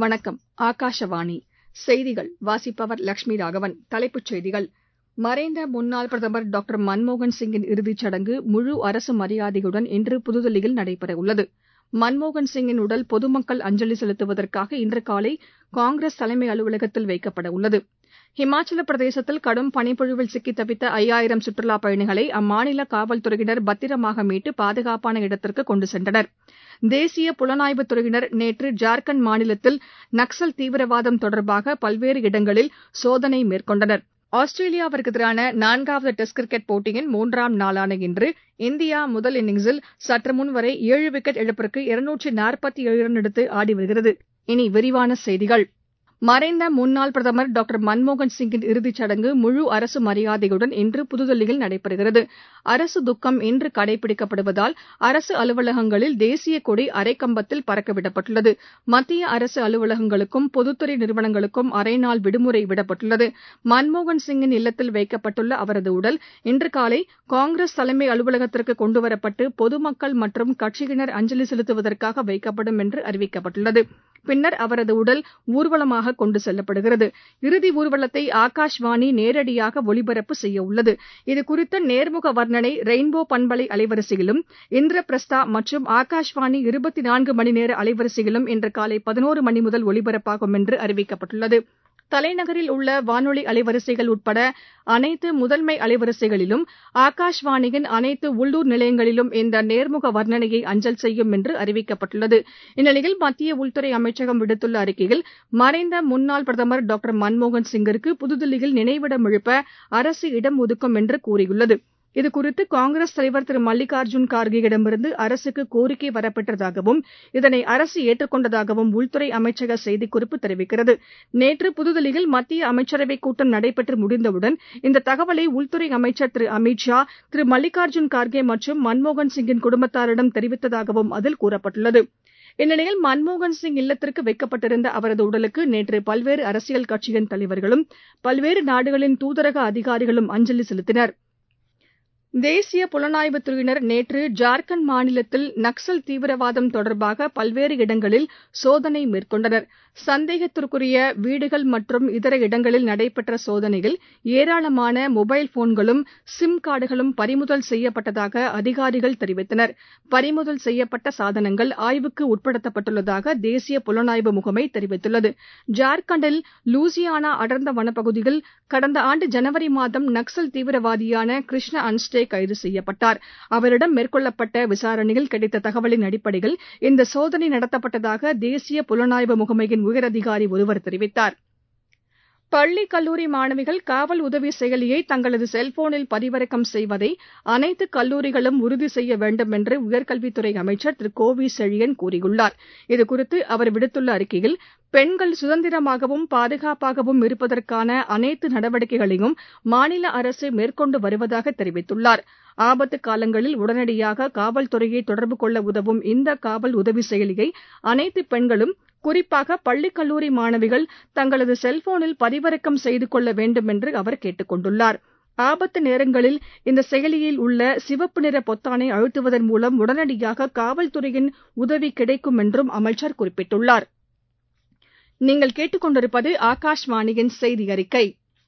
வணக்கம் ஆகாஷவாணி செய்திகள் வாசிப்பவர் லட்சுமி ராகவன் தலைப்புச் செய்திகள் மறைந்த முன்னாள் பிரதமர் டாக்டர் மன்மோகன் சிங்கின் இறுதிச் சடங்கு முழு அரசு மரியாதையுடன் இன்று புதுதில்லியில் நடைபெறவுள்ளது மன்மோகன் சிங்கின் உடல் பொதுமக்கள் அஞ்சலி செலுத்துவதற்காக இன்று காலை காங்கிரஸ் தலைமை அலுவலகத்தில் வைக்கப்படவுள்ளது இமாச்சல பிரதேசத்தில் கடும் பனிப்பொழிவில் சிக்கித் தவித்த ஐயாயிரம் சுற்றுலாப் பயணிகளை அம்மாநில காவல்துறையினர் பத்திரமாக மீட்டு பாதுகாப்பான இடத்திற்கு கொண்டு சென்றனர் தேசிய புலனாய்வுத் துறையினர் நேற்று ஜார்க்கண்ட் மாநிலத்தில் நக்ஸல் தீவிரவாதம் தொடர்பாக பல்வேறு இடங்களில் சோதனை மேற்கொண்டனர் ஆஸ்திரேலியாவுக்கு எதிரான நான்காவது டெஸ்ட் கிரிக்கெட் போட்டியின் மூன்றாம் நாளான இன்று இந்தியா முதல் இன்னிங்ஸில் சற்று முன் வரை ஏழு விக்கெட் இழப்பிற்கு இருநூற்று நாற்பத்தி ஏழு ரன் எடுத்து ஆடி வருகிறது இனி விரிவான செய்திகள் மறைந்த முன்னாள் பிரதமர் டாக்டர் மன்மோகன் சிங்கின் இறுதிச் சடங்கு முழு அரசு மரியாதையுடன் இன்று புதுதில்லியில் நடைபெறுகிறது அரசு துக்கம் இன்று கடைபிடிக்கப்படுவதால் அரசு அலுவலகங்களில் தேசிய கொடி அரைக்கம்பத்தில் பறக்கவிடப்பட்டுள்ளது மத்திய அரசு அலுவலகங்களுக்கும் பொதுத்துறை நிறுவனங்களுக்கும் அரை நாள் விடுமுறை விடப்பட்டுள்ளது மன்மோகன் சிங்கின் இல்லத்தில் வைக்கப்பட்டுள்ள அவரது உடல் இன்று காலை காங்கிரஸ் தலைமை அலுவலகத்திற்கு கொண்டுவரப்பட்டு பொதுமக்கள் மற்றும் கட்சியினர் அஞ்சலி செலுத்துவதற்காக வைக்கப்படும் என்று அறிவிக்கப்பட்டுள்ளது பின்னர் அவரது உடல் ஊர்வலமாக கொண்டு செல்லப்படுகிறது இறுதி ஊர்வலத்தை ஆகாஷ்வாணி நேரடியாக ஒளிபரப்பு செய்யவுள்ளது இதுகுறித்த நேர்முக வர்ணனை ரெயின்போ பண்பலை அலைவரிசையிலும் இந்திரபிரஸ்தா மற்றும் ஆகாஷ்வாணி இருபத்தி நான்கு மணி நேர அலைவரிசையிலும் இன்று காலை பதினோரு மணி முதல் ஒலிபரப்பாகும் என்று அறிவிக்கப்பட்டுள்ளது தலைநகரில் உள்ள வானொலி அலைவரிசைகள் உட்பட அனைத்து முதன்மை அலைவரிசைகளிலும் ஆகாஷ்வாணியின் அனைத்து உள்ளூர் நிலையங்களிலும் இந்த நேர்முக வர்ணனையை அஞ்சல் செய்யும் என்று அறிவிக்கப்பட்டுள்ளது இந்நிலையில் மத்திய உள்துறை அமைச்சகம் விடுத்துள்ள அறிக்கையில் மறைந்த முன்னாள் பிரதமர் டாக்டர் மன்மோகன் சிங்கிற்கு புதுதில்லியில் நினைவிடம் எழுப்ப அரசு இடம் ஒதுக்கும் என்று கூறியுள்ளது இதுகுறித்து காங்கிரஸ் தலைவர் திரு மல்லிகார்ஜுன் கார்கேயிடமிருந்து அரசுக்கு கோரிக்கை வரப்பெற்றதாகவும் இதனை அரசு ஏற்றுக் கொண்டதாகவும் உள்துறை அமைச்சக செய்திக்குறிப்பு தெரிவிக்கிறது நேற்று புதுதில்லியில் மத்திய அமைச்சரவைக் கூட்டம் நடைபெற்று முடிந்தவுடன் இந்த தகவலை உள்துறை அமைச்சர் திரு அமித் ஷா திரு மல்லிகார்ஜுன் கார்கே மற்றும் மன்மோகன் சிங்கின் குடும்பத்தாரிடம் தெரிவித்ததாகவும் அதில் கூறப்பட்டுள்ளது இந்நிலையில் மன்மோகன் சிங் இல்லத்திற்கு வைக்கப்பட்டிருந்த அவரது உடலுக்கு நேற்று பல்வேறு அரசியல் கட்சியின் தலைவர்களும் பல்வேறு நாடுகளின் தூதரக அதிகாரிகளும் அஞ்சலி செலுத்தினர் தேசிய புலனாய்வுத் துறையினர் நேற்று ஜார்க்கண்ட் மாநிலத்தில் நக்ஸல் தீவிரவாதம் தொடர்பாக பல்வேறு இடங்களில் சோதனை மேற்கொண்டனர் சந்தேகத்திற்குரிய வீடுகள் மற்றும் இதர இடங்களில் நடைபெற்ற சோதனையில் ஏராளமான மொபைல் போன்களும் சிம் கார்டுகளும் பறிமுதல் செய்யப்பட்டதாக அதிகாரிகள் தெரிவித்தனர் பறிமுதல் செய்யப்பட்ட சாதனங்கள் ஆய்வுக்கு உட்படுத்தப்பட்டுள்ளதாக தேசிய புலனாய்வு முகமை தெரிவித்துள்ளது ஜார்க்கண்டில் லூசியானா அடர்ந்த வனப்பகுதியில் கடந்த ஆண்டு ஜனவரி மாதம் நக்ஸல் தீவிரவாதியான கிருஷ்ண அன்ஸ்டே கைது செய்யப்பட்டார் அவரிடம் மேற்கொள்ளப்பட்ட விசாரணையில் கிடைத்த தகவலின் அடிப்படையில் இந்த சோதனை நடத்தப்பட்டதாக தேசிய புலனாய்வு முகமையின் உயரதிகாரி ஒருவர் தெரிவித்தார் பள்ளி கல்லூரி மாணவிகள் காவல் உதவி செயலியை தங்களது செல்போனில் பதிவிறக்கம் செய்வதை அனைத்து கல்லூரிகளும் உறுதி செய்ய வேண்டும் என்று உயர்கல்வித்துறை அமைச்சர் திரு கோவி செழியன் கூறியுள்ளார் இதுகுறித்து அவர் விடுத்துள்ள அறிக்கையில் பெண்கள் சுதந்திரமாகவும் பாதுகாப்பாகவும் இருப்பதற்கான அனைத்து நடவடிக்கைகளையும் மாநில அரசு மேற்கொண்டு வருவதாக தெரிவித்துள்ளார் ஆபத்து காலங்களில் உடனடியாக காவல்துறையை தொடர்பு கொள்ள உதவும் இந்த காவல் உதவி செயலியை அனைத்து பெண்களும் குறிப்பாக பள்ளி கல்லூரி மாணவிகள் தங்களது செல்போனில் பதிவிறக்கம் செய்து கொள்ள வேண்டும் என்று அவர் கேட்டுக் கொண்டுள்ளார் ஆபத்து நேரங்களில் இந்த செயலியில் உள்ள சிவப்பு நிற பொத்தானை அழுத்துவதன் மூலம் உடனடியாக காவல்துறையின் உதவி கிடைக்கும் என்றும் அமைச்சர் குறிப்பிட்டுள்ளார் நீங்கள் கேட்டுக்கொண்டிருப்பது ஆகாஷ்வாணியின் செய்தி அறிக்கை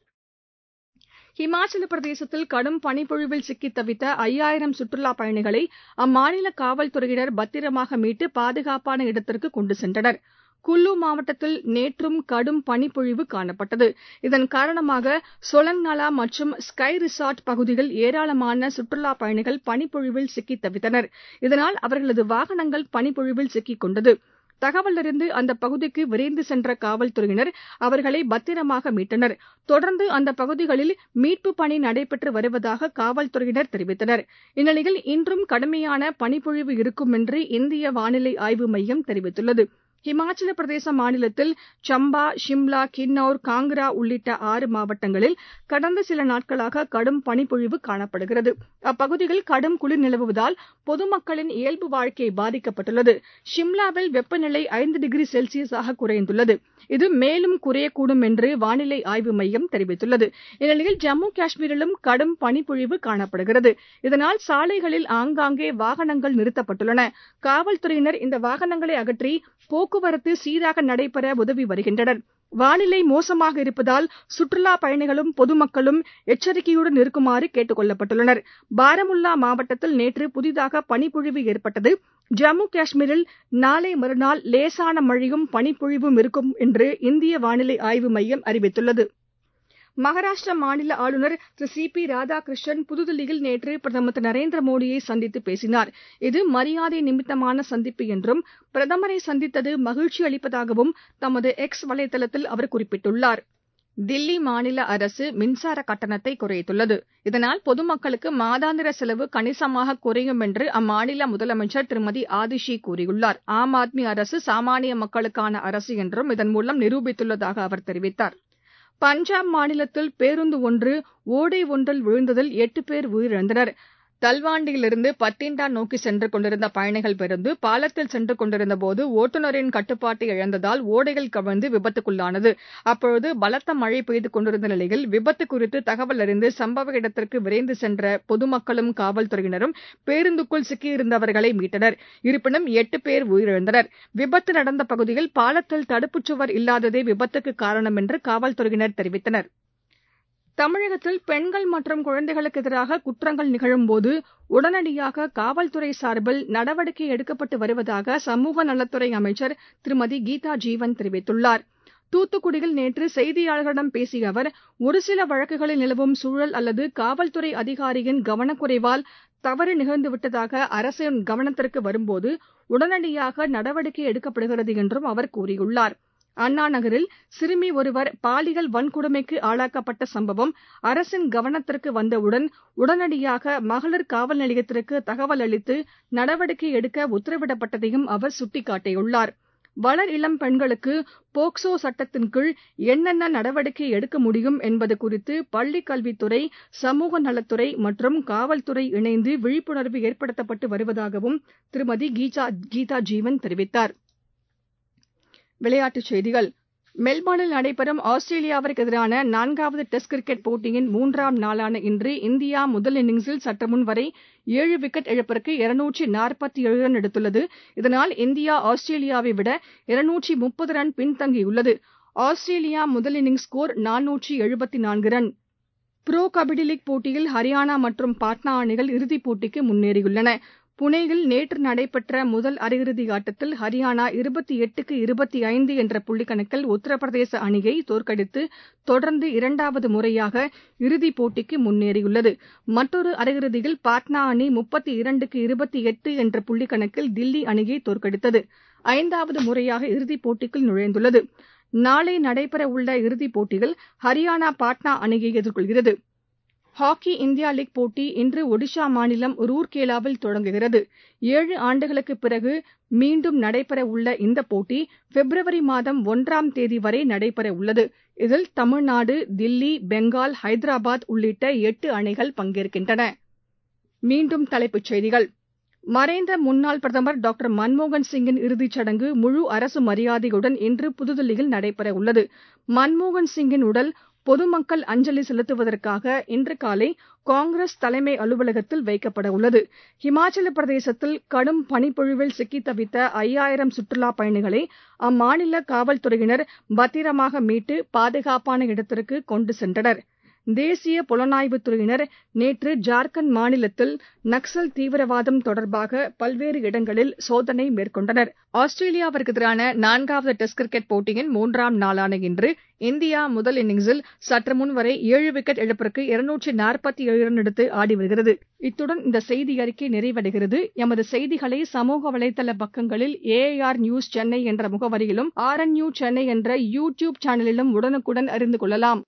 இமாச்சல பிரதேசத்தில் கடும் பனிப்பொழிவில் சிக்கித் தவித்த ஐயாயிரம் சுற்றுலாப் பயணிகளை அம்மாநில காவல்துறையினர் பத்திரமாக மீட்டு பாதுகாப்பான இடத்திற்கு கொண்டு சென்றனர் குல்லு மாவட்டத்தில் நேற்றும் கடும் பனிப்பொழிவு காணப்பட்டது இதன் காரணமாக சொலங்நாலா மற்றும் ஸ்கை ரிசார்ட் பகுதியில் ஏராளமான சுற்றுலாப் பயணிகள் பனிப்பொழிவில் சிக்கித் தவித்தனர் இதனால் அவர்களது வாகனங்கள் பனிப்பொழிவில் சிக்கிக் கொண்டது தகவல் அறிந்து அந்த பகுதிக்கு விரைந்து சென்ற காவல்துறையினர் அவர்களை பத்திரமாக மீட்டனர் தொடர்ந்து அந்த பகுதிகளில் மீட்புப் பணி நடைபெற்று வருவதாக காவல்துறையினர் தெரிவித்தனர் இந்நிலையில் இன்றும் கடுமையான பனிப்பொழிவு இருக்கும் என்று இந்திய வானிலை ஆய்வு மையம் தெரிவித்துள்ளது இமாச்சல பிரதேச மாநிலத்தில் சம்பா ஷிம்லா கின்னௌர் காங்க்ரா உள்ளிட்ட ஆறு மாவட்டங்களில் கடந்த சில நாட்களாக கடும் பனிப்பொழிவு காணப்படுகிறது அப்பகுதியில் கடும் குளிர் நிலவுவதால் பொதுமக்களின் இயல்பு வாழ்க்கை பாதிக்கப்பட்டுள்ளது ஷிம்லாவில் வெப்பநிலை ஐந்து டிகிரி செல்சியஸாக குறைந்துள்ளது இது மேலும் குறையக்கூடும் என்று வானிலை ஆய்வு மையம் தெரிவித்துள்ளது இந்நிலையில் ஜம்மு காஷ்மீரிலும் கடும் பனிப்பொழிவு காணப்படுகிறது இதனால் சாலைகளில் ஆங்காங்கே வாகனங்கள் நிறுத்தப்பட்டுள்ளன காவல்துறையினர் இந்த வாகனங்களை அகற்றி போக்குவரத்து சீராக நடைபெற உதவி வருகின்றனர் வானிலை மோசமாக இருப்பதால் சுற்றுலா பயணிகளும் பொதுமக்களும் எச்சரிக்கையுடன் இருக்குமாறு கேட்டுக் கொள்ளப்பட்டுள்ளனர் பாரமுல்லா மாவட்டத்தில் நேற்று புதிதாக பனிப்பொழிவு ஏற்பட்டது ஜம்மு காஷ்மீரில் நாளை மறுநாள் லேசான மழையும் பனிப்பொழிவும் இருக்கும் என்று இந்திய வானிலை ஆய்வு மையம் அறிவித்துள்ளது மகாராஷ்டிர மாநில ஆளுநர் திரு சி பி ராதாகிருஷ்ணன் புதுதில்லியில் நேற்று பிரதமர் திரு நரேந்திர மோடியை சந்தித்து பேசினார் இது மரியாதை நிமித்தமான சந்திப்பு என்றும் பிரதமரை சந்தித்தது மகிழ்ச்சி அளிப்பதாகவும் தமது எக்ஸ் வலைதளத்தில் அவர் குறிப்பிட்டுள்ளார் தில்லி மாநில அரசு மின்சார கட்டணத்தை குறைத்துள்ளது இதனால் பொதுமக்களுக்கு மாதாந்திர செலவு கணிசமாக குறையும் என்று அம்மாநில முதலமைச்சர் திருமதி ஆதிஷி கூறியுள்ளார் ஆம் ஆத்மி அரசு சாமானிய மக்களுக்கான அரசு என்றும் இதன் மூலம் நிரூபித்துள்ளதாக அவர் தெரிவித்தார் பஞ்சாப் மாநிலத்தில் பேருந்து ஒன்று ஓடை ஒன்றில் விழுந்ததில் எட்டு பேர் உயிரிழந்தனர் தல்வாண்டியிலிருந்து பத்திண்டா நோக்கி சென்று கொண்டிருந்த பயணிகள் பேருந்து பாலத்தில் சென்று கொண்டிருந்தபோது ஓட்டுநரின் கட்டுப்பாட்டை இழந்ததால் ஓடையில் கவிழ்ந்து விபத்துக்குள்ளானது அப்போது பலத்த மழை பெய்து கொண்டிருந்த நிலையில் விபத்து குறித்து தகவல் அறிந்து சம்பவ இடத்திற்கு விரைந்து சென்ற பொதுமக்களும் காவல்துறையினரும் பேருந்துக்குள் சிக்கியிருந்தவர்களை மீட்டனர் இருப்பினும் எட்டு பேர் உயிரிழந்தனர் விபத்து நடந்த பகுதியில் பாலத்தில் தடுப்புச் சுவர் இல்லாததே விபத்துக்கு காரணம் என்று காவல்துறையினர் தெரிவித்தனர் தமிழகத்தில் பெண்கள் மற்றும் குழந்தைகளுக்கு எதிராக குற்றங்கள் நிகழும்போது உடனடியாக காவல்துறை சார்பில் நடவடிக்கை எடுக்கப்பட்டு வருவதாக சமூக நலத்துறை அமைச்சர் திருமதி கீதா ஜீவன் தெரிவித்துள்ளார் தூத்துக்குடியில் நேற்று செய்தியாளர்களிடம் பேசிய அவர் ஒருசில வழக்குகளில் நிலவும் சூழல் அல்லது காவல்துறை அதிகாரியின் கவனக்குறைவால் தவறு நிகழ்ந்துவிட்டதாக அரசின் கவனத்திற்கு வரும்போது உடனடியாக நடவடிக்கை எடுக்கப்படுகிறது என்றும் அவர் கூறியுள்ளார் அண்ணா நகரில் சிறுமி ஒருவர் பாலியல் வன்கொடுமைக்கு ஆளாக்கப்பட்ட சம்பவம் அரசின் கவனத்திற்கு வந்தவுடன் உடனடியாக மகளிர் காவல் நிலையத்திற்கு தகவல் அளித்து நடவடிக்கை எடுக்க உத்தரவிடப்பட்டதையும் அவர் சுட்டிக்காட்டியுள்ளார் வளர் இளம் பெண்களுக்கு போக்சோ சட்டத்தின் கீழ் என்னென்ன நடவடிக்கை எடுக்க முடியும் என்பது குறித்து பள்ளிக் கல்வித்துறை சமூக நலத்துறை மற்றும் காவல்துறை இணைந்து விழிப்புணர்வு ஏற்படுத்தப்பட்டு வருவதாகவும் திருமதி கீதா ஜீவன் தெரிவித்தார் விளையாட்டுச் செய்திகள் மெல்போர்னில் நடைபெறும் ஆஸ்திரேலியாவிற்கு எதிரான நான்காவது டெஸ்ட் கிரிக்கெட் போட்டியின் மூன்றாம் நாளான இன்று இந்தியா முதல் இன்னிங்ஸில் சற்றுமுன் வரை ஏழு விக்கெட் இழப்பிற்கு இருநூற்றி நாற்பத்தி ஏழு ரன் எடுத்துள்ளது இதனால் இந்தியா ஆஸ்திரேலியாவை விட இருநூற்றி முப்பது ரன் பின்தங்கியுள்ளது ஆஸ்திரேலியா முதல் இன்னிங்ஸ் ஸ்கோர் நானூற்றி எழுபத்தி நான்கு ரன் புரோ கபடி லீக் போட்டியில் ஹரியானா மற்றும் பாட்னா அணிகள் இறுதிப் போட்டிக்கு முன்னேறியுள்ளன புனேயில் நேற்று நடைபெற்ற முதல் அரையிறுதி ஆட்டத்தில் ஹரியானா இருபத்தி எட்டுக்கு இருபத்தி ஐந்து என்ற புள்ளிக்கணக்கில் உத்தரப்பிரதேச அணியை தோற்கடித்து தொடர்ந்து இரண்டாவது முறையாக இறுதிப் போட்டிக்கு முன்னேறியுள்ளது மற்றொரு அரையிறுதியில் பாட்னா அணி முப்பத்தி இரண்டுக்கு இருபத்தி எட்டு என்ற புள்ளிக்கணக்கில் தில்லி அணியை தோற்கடித்தது ஐந்தாவது முறையாக இறுதிப் போட்டிக்குள் நுழைந்துள்ளது நாளை நடைபெறவுள்ள இறுதிப் போட்டியில் ஹரியானா பாட்னா அணியை எதிர்கொள்கிறது ஹாக்கி இந்தியா லீக் போட்டி இன்று ஒடிஷா மாநிலம் ரூர்கேலாவில் தொடங்குகிறது ஏழு ஆண்டுகளுக்குப் பிறகு மீண்டும் நடைபெறவுள்ள இந்தப் போட்டி பிப்ரவரி மாதம் ஒன்றாம் தேதி வரை நடைபெறவுள்ளது இதில் தமிழ்நாடு தில்லி பெங்கால் ஹைதராபாத் உள்ளிட்ட எட்டு அணிகள் பங்கேற்கின்றன மீண்டும் தலைப்புச் செய்திகள் மறைந்த முன்னாள் பிரதமர் டாக்டர் மன்மோகன் சிங்கின் இறுதிச் சடங்கு முழு அரசு மரியாதையுடன் இன்று புதுதில்லியில் நடைபெறவுள்ளது மன்மோகன் சிங்கின் உடல் பொதுமக்கள் அஞ்சலி செலுத்துவதற்காக இன்று காலை காங்கிரஸ் தலைமை அலுவலகத்தில் வைக்கப்படவுள்ளது ஹிமாச்சல பிரதேசத்தில் கடும் பனிப்பொழிவில் சிக்கித் தவித்த ஐயாயிரம் சுற்றுலாப் பயணிகளை அம்மாநில காவல்துறையினர் பத்திரமாக மீட்டு பாதுகாப்பான இடத்திற்கு கொண்டு சென்றனர் தேசிய புலனாய்வுத் துறையினர் நேற்று ஜார்க்கண்ட் மாநிலத்தில் நக்ஸல் தீவிரவாதம் தொடர்பாக பல்வேறு இடங்களில் சோதனை மேற்கொண்டனர் ஆஸ்திரேலியாவிற்கு எதிரான நான்காவது டெஸ்ட் கிரிக்கெட் போட்டியின் மூன்றாம் நாளான இன்று இந்தியா முதல் இன்னிங்ஸில் சற்று முன் வரை ஏழு விக்கெட் இழப்பிற்கு இருநூற்றி நாற்பத்தி ஏழு ரன் எடுத்து ஆடி வருகிறது இத்துடன் இந்த செய்தி அறிக்கை நிறைவடைகிறது எமது செய்திகளை சமூக வலைதள பக்கங்களில் ஏஐஆர் நியூஸ் சென்னை என்ற முகவரியிலும் ஆர்என்யூ சென்னை என்ற யூ டியூப் சேனலிலும் உடனுக்குடன் அறிந்து கொள்ளலாம்